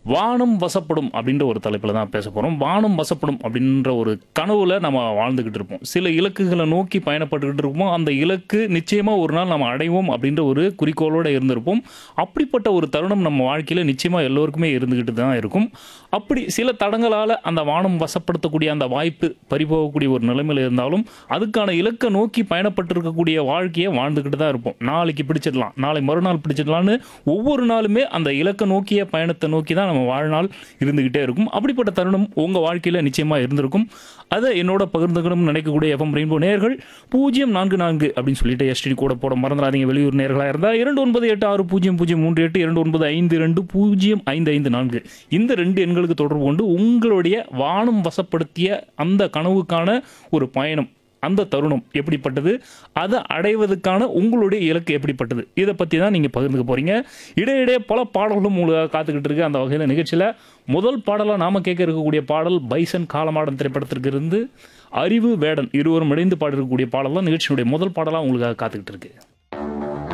வானம் வசப்படும் அப்படின்ற ஒரு தலைப்பில் தான் பேச போகிறோம் வானம் வசப்படும் அப்படின்ற ஒரு கனவுல நம்ம வாழ்ந்துக்கிட்டு இருப்போம் சில இலக்குகளை நோக்கி பயணப்பட்டுக்கிட்டு இருப்போம் அந்த இலக்கு நிச்சயமாக ஒரு நாள் நம்ம அடைவோம் அப்படின்ற ஒரு குறிக்கோளோடு இருந்திருப்போம் அப்படிப்பட்ட ஒரு தருணம் நம்ம வாழ்க்கையில் நிச்சயமாக எல்லோருக்குமே இருந்துக்கிட்டு தான் இருக்கும் அப்படி சில தடங்களால் அந்த வானம் வசப்படுத்தக்கூடிய அந்த வாய்ப்பு பறிபோகக்கூடிய ஒரு நிலைமையில் இருந்தாலும் அதுக்கான இலக்கை நோக்கி பயணப்பட்டிருக்கக்கூடிய வாழ்க்கையை வாழ்ந்துக்கிட்டு தான் இருப்போம் நாளைக்கு பிடிச்சிடலாம் நாளை மறுநாள் பிடிச்சிடலான்னு ஒவ்வொரு நாளுமே அந்த இலக்கை நோக்கிய பயணத்தை நோக்கி தான் நம்ம வாழ்நாள் இருந்துக்கிட்டே இருக்கும் அப்படிப்பட்ட தருணம் உங்கள் வாழ்க்கையில் நிச்சயமாக இருந்திருக்கும் அதை என்னோட பகிர்ந்துக்கணும்னு நினைக்கக்கூடிய எஃப்எம் ரெயின்போ நேர்கள் பூஜ்ஜியம் நான்கு நான்கு அப்படின்னு சொல்லிட்டு எஸ்டி கூட போட மறந்துடாதீங்க வெளியூர் நேர்களாக இருந்தால் இரண்டு ஒன்பது எட்டு ஆறு பூஜ்ஜியம் பூஜ்ஜியம் மூன்று எட்டு இரண்டு ஒன்பது ஐந்து ரெண்டு பூஜ்ஜியம் ஐந்து ஐந்து நான்கு இந்த ரெண்டு எண்களுக்கு தொடர்பு கொண்டு உங்களுடைய வானம் வசப்படுத்திய அந்த கனவுக்கான ஒரு பயணம் அந்த தருணம் எப்படிப்பட்டது அதை அடைவதற்கான உங்களுடைய இலக்கு எப்படிப்பட்டது இதை பற்றி தான் நீங்கள் பகிர்ந்துக்க போகிறீங்க இடையிடையே பல பாடல்களும் உங்களுக்காக காத்துக்கிட்டு இருக்கு அந்த வகையில் நிகழ்ச்சியில் முதல் பாடலாக நாம் கேட்க இருக்கக்கூடிய பாடல் பைசன் காலமாடன் திரைப்படத்திற்கு இருந்து அறிவு வேடன் இருவரும் இணைந்து பாடிருக்கக்கூடிய பாடல் தான் நிகழ்ச்சியினுடைய முதல் பாடலாக உங்களுக்காக காத்துக்கிட்டு இருக்கு